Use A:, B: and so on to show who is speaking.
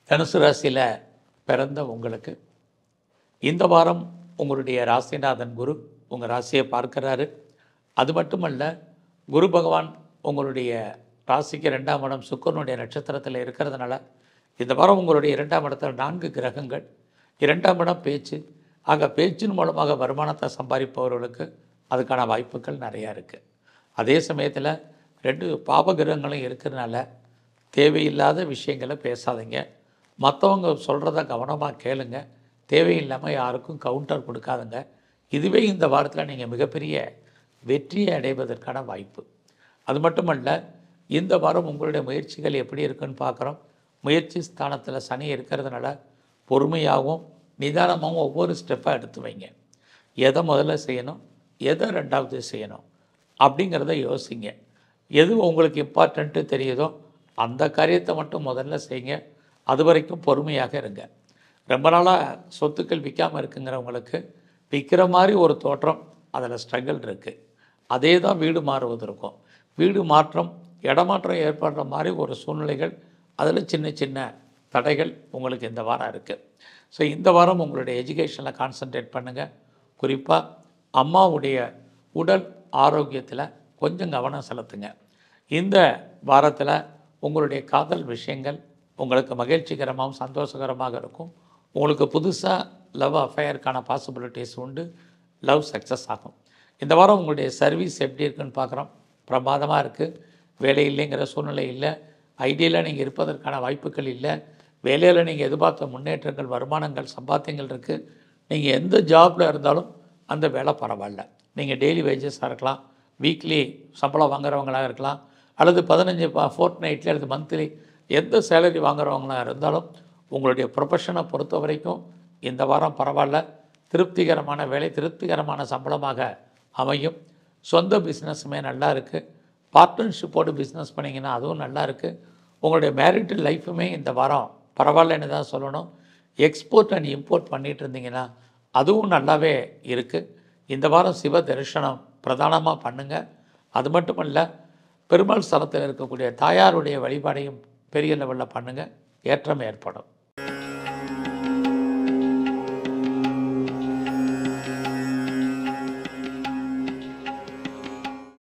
A: தனுசு ராசியில் பிறந்த உங்களுக்கு இந்த வாரம் உங்களுடைய ராசிநாதன் குரு உங்கள் ராசியை பார்க்கறாரு அது மட்டுமல்ல குரு பகவான் உங்களுடைய ராசிக்கு ரெண்டாம் இடம் சுக்கரனுடைய நட்சத்திரத்தில் இருக்கிறதுனால இந்த வாரம் உங்களுடைய இரண்டாம் இடத்துல நான்கு கிரகங்கள் இரண்டாம் இடம் பேச்சு ஆக பேச்சின் மூலமாக வருமானத்தை சம்பாதிப்பவர்களுக்கு அதுக்கான வாய்ப்புகள் நிறையா இருக்குது அதே சமயத்தில் ரெண்டு பாப கிரகங்களும் இருக்கிறதுனால தேவையில்லாத விஷயங்களை பேசாதீங்க மற்றவங்க சொல்கிறத கவனமாக கேளுங்க தேவையில்லாமல் யாருக்கும் கவுண்டர் கொடுக்காதுங்க இதுவே இந்த வாரத்தில் நீங்கள் மிகப்பெரிய வெற்றியை அடைவதற்கான வாய்ப்பு அது மட்டுமல்ல இந்த வாரம் உங்களுடைய முயற்சிகள் எப்படி இருக்குன்னு பார்க்குறோம் முயற்சி ஸ்தானத்தில் சனி இருக்கிறதுனால பொறுமையாகவும் நிதானமாகவும் ஒவ்வொரு ஸ்டெப்பாக எடுத்து வைங்க எதை முதல்ல செய்யணும் எதை ரெண்டாவது செய்யணும் அப்படிங்கிறத யோசிங்க எது உங்களுக்கு இம்பார்ட்டண்ட்டு தெரியுதோ அந்த காரியத்தை மட்டும் முதல்ல செய்யுங்க அது வரைக்கும் பொறுமையாக இருங்க ரொம்ப நாளாக சொத்துக்கள் விற்காமல் இருக்குங்கிறவங்களுக்கு விற்கிற மாதிரி ஒரு தோற்றம் அதில் ஸ்ட்ரகிள் இருக்குது அதே தான் வீடு மாறுவது இருக்கும் வீடு மாற்றம் இடமாற்றம் ஏற்படுற மாதிரி ஒரு சூழ்நிலைகள் அதில் சின்ன சின்ன தடைகள் உங்களுக்கு இந்த வாரம் இருக்குது ஸோ இந்த வாரம் உங்களுடைய எஜுகேஷனில் கான்சன்ட்ரேட் பண்ணுங்கள் குறிப்பாக அம்மாவுடைய உடல் ஆரோக்கியத்தில் கொஞ்சம் கவனம் செலுத்துங்க இந்த வாரத்தில் உங்களுடைய காதல் விஷயங்கள் உங்களுக்கு மகிழ்ச்சிகரமாகவும் சந்தோஷகரமாக இருக்கும் உங்களுக்கு புதுசாக லவ் அஃபேருக்கான பாசிபிலிட்டிஸ் உண்டு லவ் சக்ஸஸ் ஆகும் இந்த வாரம் உங்களுடைய சர்வீஸ் எப்படி இருக்குன்னு பார்க்குறோம் பிரமாதமாக இருக்குது வேலை இல்லைங்கிற சூழ்நிலை இல்லை ஐடியலாக நீங்கள் இருப்பதற்கான வாய்ப்புகள் இல்லை வேலையில் நீங்கள் எதிர்பார்த்த முன்னேற்றங்கள் வருமானங்கள் சம்பாத்தியங்கள் இருக்குது நீங்கள் எந்த ஜாபில் இருந்தாலும் அந்த வேலை பரவாயில்ல நீங்கள் டெய்லி வேஜஸாக இருக்கலாம் வீக்லி சம்பளம் வாங்குறவங்களாக இருக்கலாம் அல்லது பதினஞ்சு ஃபோர்ட் நைட்லி அல்லது மந்த்லி எந்த சேலரி வாங்குறவங்களாக இருந்தாலும் உங்களுடைய ப்ரொஃபஷனை பொறுத்த வரைக்கும் இந்த வாரம் பரவாயில்ல திருப்திகரமான வேலை திருப்திகரமான சம்பளமாக அமையும் சொந்த பிஸ்னஸுமே நல்லா இருக்குது பார்ட்னர்ஷிப்போடு பிஸ்னஸ் பண்ணிங்கன்னா அதுவும் நல்லா இருக்குது உங்களுடைய மேரிட்டல் லைஃபுமே இந்த வாரம் பரவாயில்லன்னு தான் சொல்லணும் எக்ஸ்போர்ட் அண்ட் இம்போர்ட் பண்ணிகிட்டு இருந்தீங்கன்னா அதுவும் நல்லாவே இருக்குது இந்த வாரம் சிவ தரிசனம் பிரதானமாக பண்ணுங்கள் அது மட்டுமல்ல பெருமாள் ஸ்தலத்தில் இருக்கக்கூடிய தாயாருடைய வழிபாடையும் பெரிய லெவலில் பண்ணுங்கள் ஏற்றம் ஏற்படும்